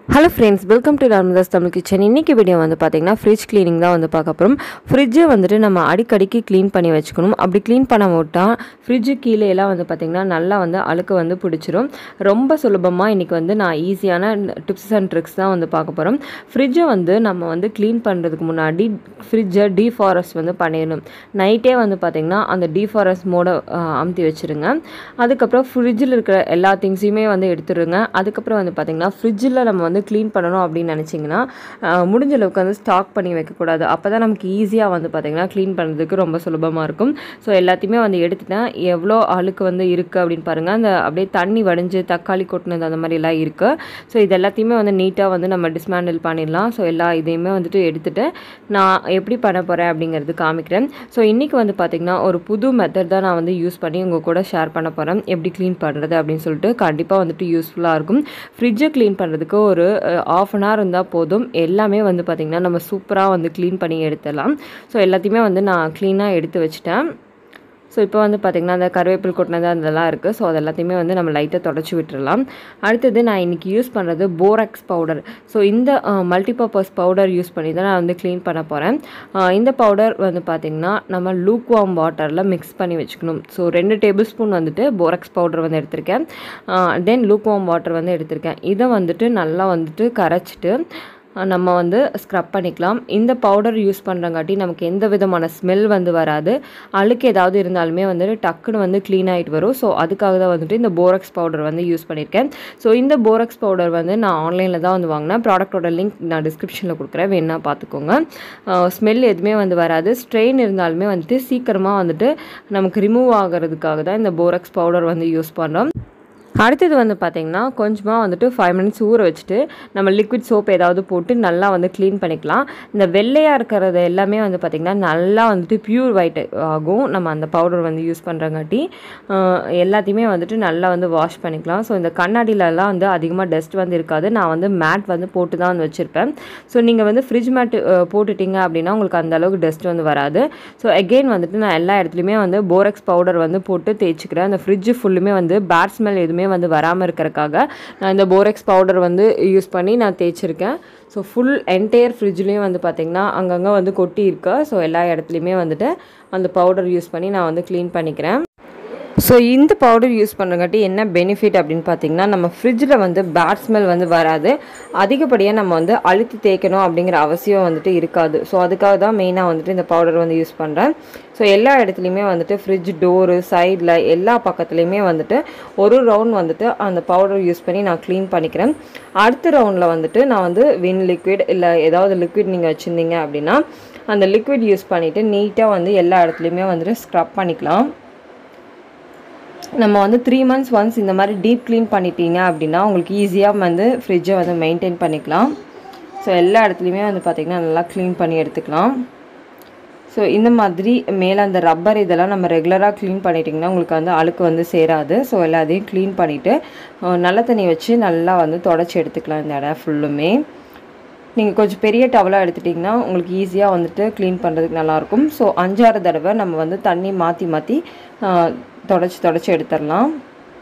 hello friends welcome to Ramadas Tamil kitchen இன்றைக்கி video வந்து பார்த்தீங்கன்னா ஃப்ரிட்ஜ் க்ளீனிங் தான் வந்து பார்க்க போகிறோம் ஃப்ரிட்ஜை வந்துட்டு நம்ம அடிக்கடிக்கு க்ளீன் பண்ணி வச்சுக்கணும் அப்படி க்ளீன் பண்ண விட்டால் ஃப்ரிட்ஜு கீழே எல்லாம் வந்து பார்த்திங்கன்னா நல்லா வந்து அழுக்கு வந்து பிடிச்சிரும் ரொம்ப சுலபமாக இன்றைக்கி வந்து நான் ஈஸியான டிப்ஸ் அண்ட் ட்ரிக்ஸ் தான் வந்து பார்க்க போகிறோம் ஃப்ரிட்ஜை வந்து நம்ம வந்து க்ளீன் பண்ணுறதுக்கு முன்னாடி ஃப்ரிட்ஜை டீஃபாரஸ்ட் வந்து பண்ணிடணும் நைட்டே வந்து பார்த்திங்கன்னா அந்த டீஃபாரஸ்ட் மோட அமுத்தி வச்சுருங்க அதுக்கப்புறம் ஃப்ரிட்ஜில் இருக்கிற எல்லா திங்ஸையுமே வந்து எடுத்துருங்க அதுக்கப்புறம் வந்து பார்த்திங்கன்னா ஃப்ரிட்ஜில் நம்ம வந்து க்ளீன் பண்ணணும் அப்படின்னு நினச்சிங்கன்னா முடிஞ்ச அளவுக்கு வந்து ஸ்டாக் பண்ணி வைக்கக்கூடாது அப்போ தான் நமக்கு ஈஸியாக வந்து பார்த்திங்கன்னா க்ளீன் பண்ணுறதுக்கு ரொம்ப சுலபமாக இருக்கும் ஸோ எல்லாத்தையுமே வந்து எடுத்துட்டேன் எவ்வளோ அழுக்கு வந்து இருக்குது அப்படின்னு பாருங்கள் அந்த அப்படியே தண்ணி வடிஞ்சு தக்காளி கொட்டினது அந்த மாதிரிலாம் இருக்குது ஸோ இது எல்லாத்தையுமே வந்து நீட்டாக வந்து நம்ம டிஸ்மேண்டில் பண்ணிடலாம் ஸோ எல்லா இதையுமே வந்துட்டு எடுத்துகிட்டு நான் எப்படி பண்ண போகிறேன் அப்படிங்கிறது காமிக்கிறேன் ஸோ இன்றைக்கி வந்து பார்த்திங்கன்னா ஒரு புது மெத்தட் தான் நான் வந்து யூஸ் பண்ணி உங்கள் கூட ஷேர் பண்ண போகிறேன் எப்படி க்ளீன் பண்ணுறது அப்படின்னு சொல்லிட்டு கண்டிப்பாக வந்துட்டு யூஸ்ஃபுல்லாக இருக்கும் ஃப்ரிட்ஜை க்ளீன் பண்ணுறதுக்கு ஒரு ஆஃப் அன் ஹவர் இருந்தால் போதும் எல்லாமே வந்து பார்த்திங்கன்னா நம்ம சூப்பராக வந்து க்ளீன் பண்ணி எடுத்துடலாம் ஸோ எல்லாத்தையுமே வந்து நான் க்ளீனாக எடுத்து வச்சுட்டேன் ஸோ இப்போ வந்து பார்த்திங்கன்னா அந்த கருவேப்பில் கொட்டினது அதெல்லாம் இருக்குது ஸோ அது எல்லாத்தையுமே வந்து நம்ம லைட்டாக தொடச்சி விட்டுறலாம் அடுத்தது நான் இன்றைக்கி யூஸ் பண்ணுறது போராக்ஸ் பவுடர் ஸோ இந்த மல்டிபர்பஸ் பவுடர் யூஸ் பண்ணி தான் நான் வந்து க்ளீன் பண்ண போகிறேன் இந்த பவுடர் வந்து பார்த்திங்கன்னா நம்ம லூக் வார்ம் வாட்டரில் மிக்ஸ் பண்ணி வச்சுக்கணும் ஸோ ரெண்டு டேபிள் ஸ்பூன் வந்துட்டு போராக்ஸ் பவுடர் வந்து எடுத்திருக்கேன் தென் லூக் வார்ம் வாட்டர் வந்து எடுத்திருக்கேன் இதை வந்துட்டு நல்லா வந்துட்டு கரைச்சிட்டு நம்ம வந்து ஸ்க்ரப் பண்ணிக்கலாம் இந்த பவுடர் யூஸ் பண்ணுறங்காட்டி நமக்கு எந்த விதமான ஸ்மெல் வந்து வராது அழுக்கு ஏதாவது இருந்தாலுமே வந்துட்டு டக்குன்னு வந்து க்ளீன் ஆகிட்டு வரும் ஸோ அதுக்காக தான் வந்துட்டு இந்த போரக்ஸ் பவுடர் வந்து யூஸ் பண்ணியிருக்கேன் ஸோ இந்த போரக்ஸ் பவுடர் வந்து நான் ஆன்லைனில் தான் வந்து வாங்கினேன் ப்ராடக்டோட லிங்க் நான் டிஸ்கிரிப்ஷனில் கொடுக்குறேன் வேணா பார்த்துக்கோங்க ஸ்மெல் எதுவுமே வந்து வராது ஸ்ட்ரெயின் இருந்தாலுமே வந்துட்டு சீக்கிரமாக வந்துட்டு நமக்கு ரிமூவ் ஆகிறதுக்காக தான் இந்த போரக்ஸ் பவுடர் வந்து யூஸ் பண்ணுறோம் அடுத்தது வந்து பார்த்திங்கன்னா கொஞ்சமாக வந்துட்டு ஃபைவ் மினிட்ஸ் ஊற வச்சுட்டு நம்ம லிக்விட் சோப் ஏதாவது போட்டு நல்லா வந்து க்ளீன் பண்ணிக்கலாம் இந்த வெள்ளையாக இருக்கிறது எல்லாமே வந்து பார்த்திங்கன்னா நல்லா வந்துட்டு ப்யூர் ஒயிட் ஆகும் நம்ம அந்த பவுடர் வந்து யூஸ் பண்ணுறங்காட்டி எல்லாத்தையுமே வந்துட்டு நல்லா வந்து வாஷ் பண்ணிக்கலாம் ஸோ இந்த கண்ணாடியிலலாம் வந்து அதிகமாக டஸ்ட் வந்து இருக்காது நான் வந்து மேட் வந்து போட்டு தான் வந்து வச்சுருப்பேன் ஸோ நீங்கள் வந்து ஃப்ரிட்ஜ் மேட் போட்டுட்டிங்க அப்படின்னா உங்களுக்கு அந்த அளவுக்கு டஸ்ட் வந்து வராது ஸோ எகெயின் வந்துட்டு நான் எல்லா இடத்துலையுமே வந்து போரக்ஸ் பவுடர் வந்து போட்டு தேய்ச்சிக்கிறேன் அந்த ஃப்ரிட்ஜு ஃபுல்லுமே வந்து பேட் ஸ்மெல் எதுவுமே வந்து வராமல் இருக்கிறக்காக நான் இந்த போரெக்ஸ் பவுடர் வந்து யூஸ் பண்ணி நான் தேய்ச்சிருக்கேன் ஸோ ஃபுல் என்டையர் ஃப்ரிட்ஜ்லேயும் வந்து பார்த்திங்கன்னா அங்கங்கே வந்து கொட்டி இருக்கு ஸோ எல்லா இடத்துலையுமே வந்துட்டு அந்த பவுடர் யூஸ் பண்ணி நான் வந்து க்ளீன் பண்ணிக்கிறேன் ஸோ இந்த பவுடர் யூஸ் பண்ணுறங்காட்டி என்ன பெனிஃபிட் அப்படின்னு பார்த்தீங்கன்னா நம்ம ஃப்ரிட்ஜில் வந்து பேட் ஸ்மெல் வந்து வராது அதிகப்படியாக நம்ம வந்து அழுத்தி தேய்க்கணும் அப்படிங்கிற அவசியம் வந்துட்டு இருக்காது ஸோ அதுக்காக தான் மெயினாக வந்துட்டு இந்த பவுடர் வந்து யூஸ் பண்ணுறேன் ஸோ எல்லா இடத்துலையுமே வந்துட்டு ஃப்ரிட்ஜ் டோரு சைடில் எல்லா பக்கத்துலேயுமே வந்துட்டு ஒரு ரவுண்ட் வந்துட்டு அந்த பவுடர் யூஸ் பண்ணி நான் க்ளீன் பண்ணிக்கிறேன் அடுத்த ரவுண்டில் வந்துட்டு நான் வந்து வின் லிக்விட் இல்லை ஏதாவது லிக்விட் நீங்கள் வச்சுருந்தீங்க அப்படின்னா அந்த லிக்விட் யூஸ் பண்ணிவிட்டு நீட்டாக வந்து எல்லா இடத்துலையுமே வந்துட்டு ஸ்க்ரப் பண்ணிக்கலாம் நம்ம வந்து த்ரீ மந்த்ஸ் ஒன்ஸ் இந்த மாதிரி டீப் க்ளீன் பண்ணிட்டீங்க அப்படின்னா உங்களுக்கு ஈஸியாக வந்து ஃப்ரிட்ஜை வந்து மெயின்டைன் பண்ணிக்கலாம் ஸோ எல்லா இடத்துலையுமே வந்து பார்த்திங்கன்னா நல்லா க்ளீன் பண்ணி எடுத்துக்கலாம் ஸோ இந்த மாதிரி மேலே அந்த ரப்பர் இதெல்லாம் நம்ம ரெகுலராக க்ளீன் பண்ணிட்டிங்கன்னா உங்களுக்கு வந்து அழுக்கு வந்து சேராது ஸோ எல்லாத்தையும் க்ளீன் பண்ணிவிட்டு நல்ல தண்ணி வச்சு நல்லா வந்து தொடச்சி எடுத்துக்கலாம் இந்த இடம் ஃபுல்லுமே நீங்கள் கொஞ்சம் பெரிய டவலாக எடுத்துட்டிங்கன்னா உங்களுக்கு ஈஸியாக வந்துட்டு க்ளீன் பண்ணுறதுக்கு நல்லாயிருக்கும் ஸோ அஞ்சாறு தடவை நம்ம வந்து தண்ணி மாற்றி மாற்றி தொடச்சி தொடச்சி எடுத்துடலாம்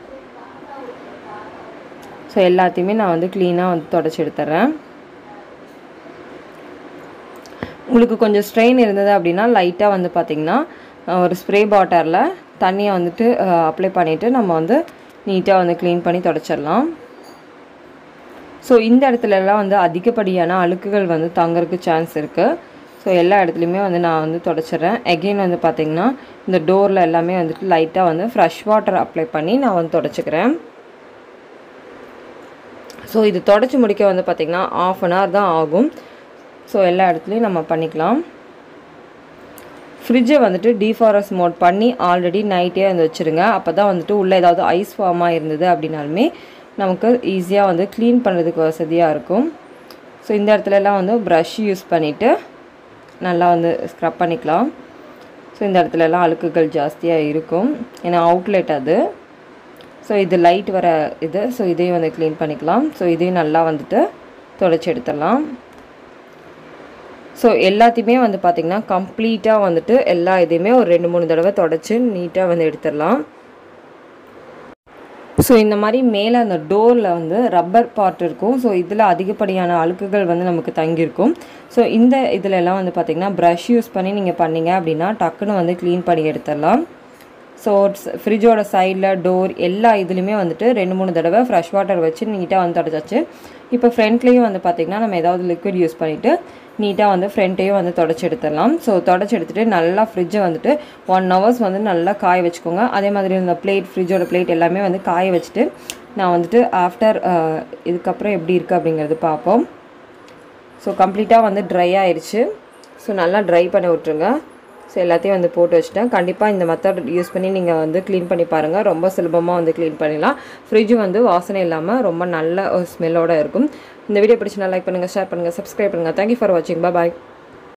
ஸோ எல்லாத்தையுமே நான் வந்து க்ளீனாக வந்து தொடச்சி எடுத்துட்றேன் உங்களுக்கு கொஞ்சம் ஸ்ட்ரெயின் இருந்தது அப்படின்னா லைட்டாக வந்து பார்த்திங்கன்னா ஒரு ஸ்ப்ரே பாட்டரில் தண்ணியை வந்துட்டு அப்ளை பண்ணிவிட்டு நம்ம வந்து நீட்டாக வந்து க்ளீன் பண்ணி தொடச்சிடலாம் ஸோ இந்த இடத்துலலாம் வந்து அதிகப்படியான அழுக்குகள் வந்து தங்கறதுக்கு சான்ஸ் இருக்குது ஸோ எல்லா இடத்துலையுமே வந்து நான் வந்து தொடச்சிட்றேன் எகெயின் வந்து பார்த்திங்கன்னா இந்த டோரில் எல்லாமே வந்துட்டு லைட்டாக வந்து ஃப்ரெஷ் வாட்டர் அப்ளை பண்ணி நான் வந்து தொடச்சிக்கிறேன் ஸோ இது தொடச்சி முடிக்க வந்து பார்த்திங்கன்னா ஆஃப் அன் ஹவர் தான் ஆகும் ஸோ எல்லா இடத்துலையும் நம்ம பண்ணிக்கலாம் ஃப்ரிட்ஜை வந்துட்டு டீஃபாரஸ் மோட் பண்ணி ஆல்ரெடி நைட்டே வந்து வச்சுருங்க அப்போ தான் வந்துட்டு உள்ளே ஏதாவது ஐஸ் ஃபார்மாக இருந்தது அப்படின்னாலுமே நமக்கு ஈஸியாக வந்து க்ளீன் பண்ணுறதுக்கு வசதியாக இருக்கும் ஸோ இந்த இடத்துலலாம் வந்து ப்ரஷ் யூஸ் பண்ணிவிட்டு நல்லா வந்து ஸ்க்ரப் பண்ணிக்கலாம் ஸோ இந்த இடத்துலலாம் அழுக்குகள் ஜாஸ்தியாக இருக்கும் ஏன்னா அவுட்லெட் அது ஸோ இது லைட் வர இது ஸோ இதையும் வந்து க்ளீன் பண்ணிக்கலாம் ஸோ இதையும் நல்லா வந்துட்டு தொடச்சி எடுத்துடலாம் ஸோ எல்லாத்தையுமே வந்து பார்த்திங்கன்னா கம்ப்ளீட்டாக வந்துட்டு எல்லா இதையுமே ஒரு ரெண்டு மூணு தடவை தொடச்சி நீட்டாக வந்து எடுத்துடலாம் ஸோ இந்த மாதிரி மேலே அந்த டோரில் வந்து ரப்பர் பார்ட் இருக்கும் ஸோ இதில் அதிகப்படியான அழுக்குகள் வந்து நமக்கு தங்கியிருக்கும் ஸோ இந்த இதுல எல்லாம் வந்து பார்த்திங்கன்னா ப்ரஷ் யூஸ் பண்ணி நீங்கள் பண்ணீங்க அப்படின்னா டக்குன்னு வந்து க்ளீன் பண்ணி எடுத்துடலாம் ஸோ ஃப்ரிட்ஜோட சைடில் டோர் எல்லா இதுலேயுமே வந்துட்டு ரெண்டு மூணு தடவை ஃப்ரெஷ் வாட்டர் வச்சு நீட்டாக வந்து தொடச்சாச்சு இப்போ ஃப்ரண்ட்லேயும் வந்து பார்த்திங்கன்னா நம்ம ஏதாவது லிக்விட் யூஸ் பண்ணிவிட்டு நீட்டாக வந்து ஃப்ரண்ட்டையும் வந்து தொடச்சி எடுத்துடலாம் ஸோ தொடச்சி எடுத்துகிட்டு நல்லா ஃப்ரிட்ஜை வந்துட்டு ஒன் ஹவர்ஸ் வந்து நல்லா காய வச்சுக்கோங்க அதே மாதிரி இந்த பிளேட் ஃப்ரிட்ஜோட பிளேட் எல்லாமே வந்து காய வச்சுட்டு நான் வந்துட்டு ஆஃப்டர் இதுக்கப்புறம் எப்படி இருக்குது அப்படிங்கிறது பார்ப்போம் ஸோ கம்ப்ளீட்டாக வந்து ட்ரை ஆயிடுச்சு ஸோ நல்லா ட்ரை பண்ணி விட்ருங்க ஸோ எல்லாத்தையும் வந்து போட்டு வச்சுட்டேன் கண்டிப்பாக இந்த மெத்தட் யூஸ் பண்ணி நீங்கள் வந்து க்ளீன் பண்ணி பாருங்கள் ரொம்ப சுலபமாக வந்து க்ளீன் பண்ணிடலாம் ஃப்ரிட்ஜ் வந்து வாசனை இல்லாமல் ரொம்ப நல்ல ஒரு ஸ்மெல்லோடு இருக்கும் இந்த வீடியோ பிடிச்சினா லைக் பண்ணுங்கள் ஷேர் பண்ணுங்கள் சப்ஸ்கிரைப் பண்ணுங்கள் தேங்க்யூ ஃபார் வாட்சிங் பாய்